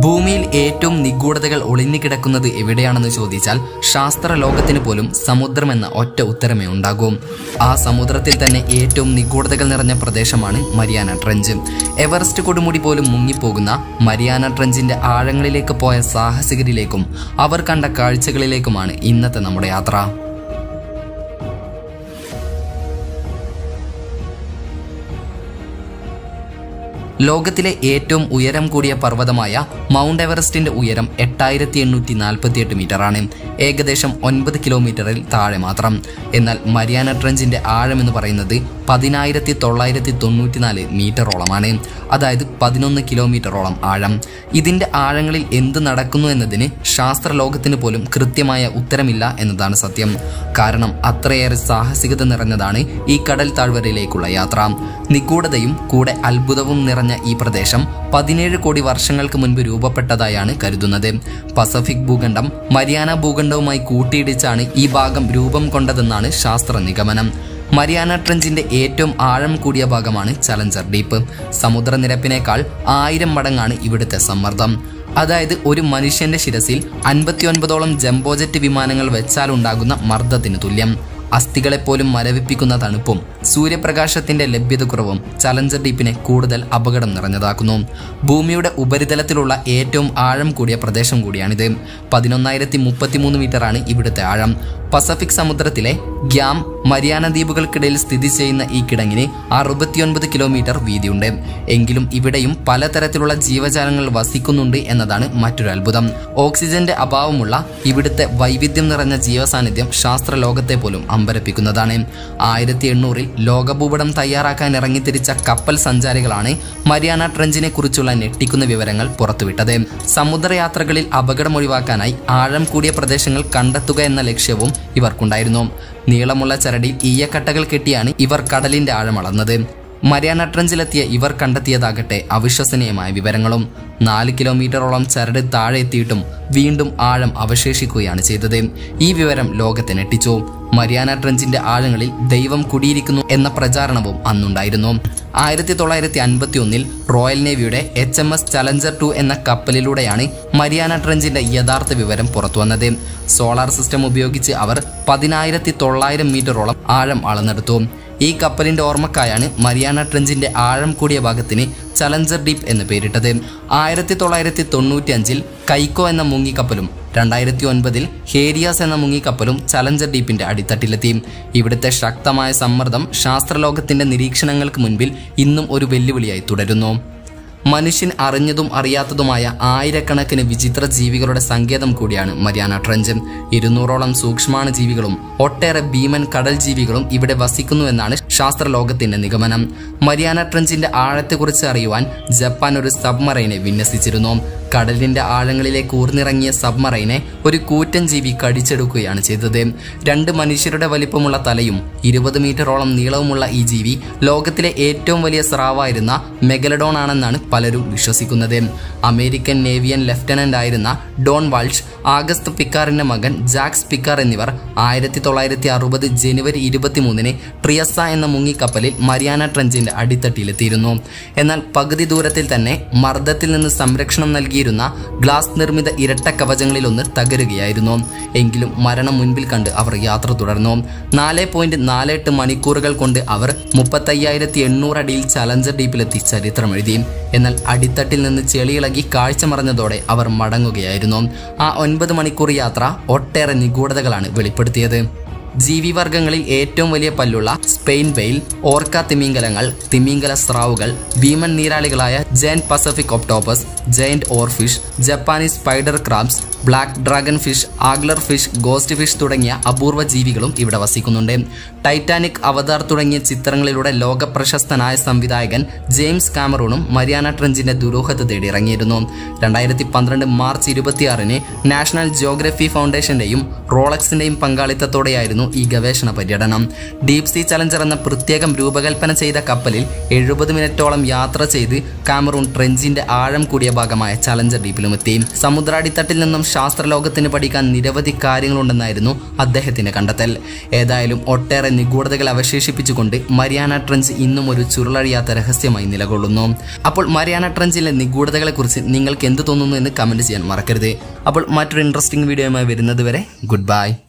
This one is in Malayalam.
ഭൂമിയിൽ ഏറ്റവും നിഗൂഢതകൾ ഒളിഞ്ഞു കിടക്കുന്നത് എവിടെയാണെന്ന് ചോദിച്ചാൽ ശാസ്ത്ര ലോകത്തിന് പോലും സമുദ്രമെന്ന ഒറ്റ ഉത്തരമേ ഉണ്ടാകൂ ആ സമുദ്രത്തിൽ തന്നെ ഏറ്റവും നിഗൂഢതകൾ നിറഞ്ഞ പ്രദേശമാണ് മരിയാന ട്രഞ്ച് എവറസ്റ്റ് കൊടുമുടി പോലും മുങ്ങിപ്പോകുന്ന മരിയാന ട്രഞ്ചിന്റെ ആഴങ്ങളിലേക്ക് പോയ സാഹസികരിലേക്കും അവർ കണ്ട കാഴ്ചകളിലേക്കുമാണ് ഇന്നത്തെ നമ്മുടെ യാത്ര ലോകത്തിലെ ഏറ്റവും ഉയരം കൂടിയ പർവ്വതമായ മൗണ്ട് എവറസ്റ്റിന്റെ ഉയരം എട്ടായിരത്തി എണ്ണൂറ്റി നാൽപ്പത്തിയെട്ട് മീറ്ററാണ് ഏകദേശം ഒൻപത് കിലോമീറ്ററിൽ താഴെ മാത്രം എന്നാൽ മരിയാന ട്രഞ്ചിന്റെ ആഴം എന്ന് പറയുന്നത് പതിനായിരത്തി തൊള്ളായിരത്തി തൊണ്ണൂറ്റിനാല് മീറ്ററോളമാണ് അതായത് പതിനൊന്ന് കിലോമീറ്ററോളം ആഴം ഇതിന്റെ ആഴങ്ങളിൽ എന്ത് നടക്കുന്നു എന്നതിന് ശാസ്ത്രലോകത്തിന് പോലും കൃത്യമായ ഉത്തരമില്ല എന്നതാണ് സത്യം കാരണം അത്രയേറെ സാഹസികത നിറഞ്ഞതാണ് ഈ കടൽ താഴ്വരയിലേക്കുള്ള യാത്ര നിഗൂഢതയും കൂടെ അത്ഭുതവും നിറഞ്ഞ ഈ പ്രദേശം പതിനേഴ് കോടി വർഷങ്ങൾക്ക് മുൻപ് രൂപപ്പെട്ടതായാണ് കരുതുന്നത് പസഫിക് ഭൂഖണ്ഡം മരിയാന ഭൂഖണ്ഡവുമായി കൂട്ടിയിടിച്ചാണ് ഈ ഭാഗം രൂപം കൊണ്ടതെന്നാണ് ശാസ്ത്ര നിഗമനം മരിയാന ട്രഞ്ചിന്റെ ഏറ്റവും ആഴം കൂടിയ ഭാഗമാണ് ചലഞ്ചർ ഡീപ്പ് സമുദ്രനിരപ്പിനേക്കാൾ ആയിരം മടങ്ങാണ് ഇവിടുത്തെ സമ്മർദ്ദം അതായത് ഒരു മനുഷ്യന്റെ ശിരസിൽ അൻപത്തിയൊൻപതോളം ജംബോജറ്റ് വിമാനങ്ങൾ വെച്ചാലുണ്ടാകുന്ന മർദ്ദത്തിന് തുല്യം അസ്ഥികളെപ്പോലും മരവിപ്പിക്കുന്ന തണുപ്പും സൂര്യപ്രകാശത്തിന്റെ ലഭ്യതക്കുറവും ചലഞ്ചർ ഡീപ്പിനെ കൂടുതൽ അപകടം നിറഞ്ഞതാക്കുന്നു ഭൂമിയുടെ ഉപരിതലത്തിലുള്ള ഏറ്റവും ആഴം കൂടിയ പ്രദേശം കൂടിയാണിത് പതിനൊന്നായിരത്തി മുപ്പത്തിമൂന്ന് മീറ്ററാണ് ഇവിടുത്തെ ആഴം പസഫിക് സമുദ്രത്തിലെ ഗ്യാം മരിയാന ദ്വീപുകൾക്കിടയിൽ സ്ഥിതി ചെയ്യുന്ന ഈ കിടങ്ങിന് അറുപത്തിയൊൻപത് കിലോമീറ്റർ വീതിയുണ്ട് എങ്കിലും ഇവിടെയും പലതരത്തിലുള്ള ജീവജാലങ്ങൾ വസിക്കുന്നുണ്ട് എന്നതാണ് മറ്റൊരു അത്ഭുതം ഓക്സിജന്റെ അഭാവമുള്ള ഇവിടുത്തെ വൈവിധ്യം നിറഞ്ഞ ജീവസാന്നിധ്യം ശാസ്ത്രലോകത്തെ പോലും അമ്പരപ്പിക്കുന്നതാണ് ആയിരത്തി എണ്ണൂറിൽ ലോകഭൂപടം തയ്യാറാക്കാൻ ഇറങ്ങിത്തിരിച്ച കപ്പൽ സഞ്ചാരികളാണ് മരിയാന ട്രഞ്ചിനെ കുറിച്ചുള്ള ഞെട്ടിക്കുന്ന വിവരങ്ങൾ പുറത്തുവിട്ടത് സമുദ്രയാത്രകളിൽ അപകടം ഒഴിവാക്കാനായി ആഴം കൂടിയ പ്രദേശങ്ങൾ കണ്ടെത്തുക എന്ന ലക്ഷ്യവും ഇവർക്കുണ്ടായിരുന്നു നീളമുള്ള ചരടിൽ ഈയക്കട്ടകൾ കെട്ടിയാണ് ഇവർ കടലിന്റെ ആഴം അളന്നത് മരിയാന ട്രഞ്ചിലെത്തിയ ഇവർ കണ്ടെത്തിയതാകട്ടെ അവിശ്വസനീയമായ വിവരങ്ങളും നാല് കിലോമീറ്ററോളം ചരട് താഴെ എത്തിയിട്ടും വീണ്ടും ആഴം അവശേഷിക്കുകയാണ് ചെയ്തത് ഈ വിവരം ലോകത്തെ ഞെട്ടിച്ചു മരിയാന ട്രഞ്ചിന്റെ ആഴങ്ങളിൽ ദൈവം കുടിയിരിക്കുന്നു എന്ന പ്രചാരണവും അന്നുണ്ടായിരുന്നു ആയിരത്തി തൊള്ളായിരത്തി അൻപത്തി ഒന്നിൽ റോയൽ നേവിയുടെ H M S Challenger two എന്ന കപ്പലിലൂടെയാണ് മരിയാന ട്രഞ്ചിന്റെ യഥാർത്ഥ വിവരം പുറത്തുവന്നത് സോളാർ സിസ്റ്റം ഉപയോഗിച്ച് അവർ പതിനായിരത്തി തൊള്ളായിരം മീറ്ററോളം ആഴം അളന്നെടുത്തു ഈ കപ്പലിന്റെ ഓർമ്മക്കായാണ് മരിയാന ട്രഞ്ചിന്റെ ആഴം കൂടിയ ഭാഗത്തിന് ചലഞ്ചർ ഡീപ്പ് എന്ന് പേരിട്ടത് ആയിരത്തി തൊള്ളായിരത്തി തൊണ്ണൂറ്റി അഞ്ചിൽ കൈക്കോ എന്ന മുങ്ങിക്കപ്പലും രണ്ടായിരത്തി ഒൻപതിൽ ഹേരിയാസ് എന്ന മുങ്ങിക്കപ്പലും ചലഞ്ചർ ഡീപ്പിന്റെ അടിത്തട്ടിലെത്തി ഇവിടുത്തെ ശക്തമായ സമ്മർദ്ദം ശാസ്ത്രലോകത്തിന്റെ നിരീക്ഷണങ്ങൾക്ക് മുൻപിൽ ഇന്നും ഒരു വെല്ലുവിളിയായി തുടരുന്നു മനുഷ്യൻ അറിഞ്ഞതും അറിയാത്തതുമായ ആയിരക്കണക്കിന് വിചിത്ര ജീവികളുടെ സങ്കേതം കൂടിയാണ് മരിയാന ട്രഞ്ച് ഇരുന്നൂറോളം സൂക്ഷ്മാണു ജീവികളും ഒട്ടേറെ ഭീമൻ കടൽ ജീവികളും ഇവിടെ വസിക്കുന്നുവെന്നാണ് ശാസ്ത്രലോകത്തിന്റെ നിഗമനം മരിയാന ട്രഞ്ചിന്റെ ആഴത്തെക്കുറിച്ച് അറിയുവാൻ ജപ്പാൻ ഒരു സബ്മറൈനെ വിന്യസിച്ചിരുന്നു കടലിന്റെ ആഴങ്ങളിലേക്ക് ഊർന്നിറങ്ങിയ സബ്മറൈനെ ഒരു കൂറ്റൻ ജീവി കടിച്ചെടുക്കുകയാണ് ചെയ്തത് രണ്ട് മനുഷ്യരുടെ വലിപ്പമുള്ള തലയും ഇരുപത് മീറ്ററോളം നീളവുമുള്ള ഈ ജീവി ലോകത്തിലെ ഏറ്റവും വലിയ സ്രാവായിരുന്ന മെഗലഡോൺ ആണെന്നാണ് പലരും വിശ്വസിക്കുന്നത് അമേരിക്കൻ നേവിയൻ ലെഫ്റ്റനന്റ് ആയിരുന്ന ഡോൺ വാൾഷ് ആഗസ്റ്റ് പിക്കാറിന്റെ മകൻ ജാക്സ് പിക്കാർ എന്നിവർ ആയിരത്തി തൊള്ളായിരത്തി അറുപത് ജനുവരി ഇരുപത്തിമൂന്നിന് ട്രിയസ എന്ന മുങ്ങിക്കപ്പലിൽ മരിയാന ട്രഞ്ചിന്റെ അടിത്തട്ടിയിലെത്തിയിരുന്നു എന്നാൽ പകുതി ദൂരത്തിൽ തന്നെ മർദ്ദത്തിൽ നിന്ന് സംരക്ഷണം നൽകിയിരുന്ന ഗ്ലാസ് നിർമ്മിത ഇരട്ട കവചങ്ങളിലൊന്ന് തകരുകയായിരുന്നു എങ്കിലും മരണം മുൻപിൽ കണ്ട് അവർ യാത്ര തുടർന്നു നാല് പോയിന്റ് നാല് എട്ട് മണിക്കൂറുകൾ കൊണ്ട് അവർ മുപ്പത്തയ്യായിരത്തി എണ്ണൂറ് അടിയിൽ ചലഞ്ചർ ഡീപ്പിലെത്തി ചരിത്രം എഴുതി എന്നാൽ അടിത്തട്ടിൽ നിന്ന് ചെളിയിളകി കാഴ്ച മറഞ്ഞതോടെ അവർ മടങ്ങുകയായിരുന്നു ആ ഒൻപത് മണിക്കൂർ യാത്ര ഒട്ടേറെ നിഗൂഢതകളാണ് വെളിപ്പെടുത്തിയത് ജീവിവർഗങ്ങളിൽ ഏറ്റവും വലിയ പല്ലുള്ള സ്പെയിൻ വെയിൽ ഓർക്ക തിമിംഗലങ്ങൾ തിമിംഗല സ്രാവുകൾ ഭീമൻ നീരാളികളായ giant Pacific octopus giant oarfish Japanese spider crabs black dragon fish angler fish ghost fish തുടങ്ങിയ അപൂർവ ജീവികളും ഇവിടെ വസിക്കുന്നുണ്ട് ടൈറ്റാനിക് അവതാർ തുടങ്ങിയ ചിത്രങ്ങളിലൂടെ ലോക പ്രശസ്തനായ സംവിധായകൻ ജെയിംസ് കാമറൂണും മരിയാന ട്രഞ്ചിന്റെ ദുരൂഹത തേടി ഇറങ്ങിയിരുന്നു രണ്ടായിരത്തി പന്ത്രണ്ട് മാർച്ച് ഇരുപത്തിയാറിന് നാഷണൽ ജിയോഗ്രഫി ഫൗണ്ടേഷന്റെയും റോളക്സിന്റെയും പങ്കാളിത്തത്തോടെയായിരുന്നു ഈ ഗവേഷണ പര്യടനം ഡീപ് സീ ചലഞ്ചർ എന്ന പ്രത്യേകം രൂപകൽപ്പന ചെയ്ത കപ്പലിൽ എഴുപത് മിനിറ്റോളം യാത്ര ചെയ്ത് കാമറൂൺ ട്രെഞ്ചിന്റെ ആഴം കൂടിയ ഭാഗമായ ചലഞ്ചർ ഡീപ്പിലുമെത്തി സമുദ്രാടിത്തട്ടിൽ നിന്നും ശാസ്ത്രലോകത്തിന് പഠിക്കാൻ നിരവധി കാര്യങ്ങളുണ്ടെന്നായിരുന്നു അദ്ദേഹത്തിന്റെ കണ്ടെത്തൽ ഏതായാലും ഒട്ടേറെ നിഗൂഢതകൾ അവശേഷിപ്പിച്ചുകൊണ്ട് മരിയാന ട്രഞ്ച് ഇന്നും ഒരു ചുരുളഴിയാത്ത രഹസ്യമായി നിലകൊള്ളുന്നു അപ്പോൾ മരിയാന ട്രഞ്ചിലെ നിഗൂഢതകളെക്കുറിച്ച് നിങ്ങൾക്ക് എന്ത് തോന്നുന്നു എന്ന് കമന്റ് ചെയ്യാൻ മറക്കരുത് അപ്പോൾ മറ്റൊരു ഇൻട്രസ്റ്റിംഗ് വീഡിയോയുമായി വരുന്നത് വരെ ഗുഡ് ബൈ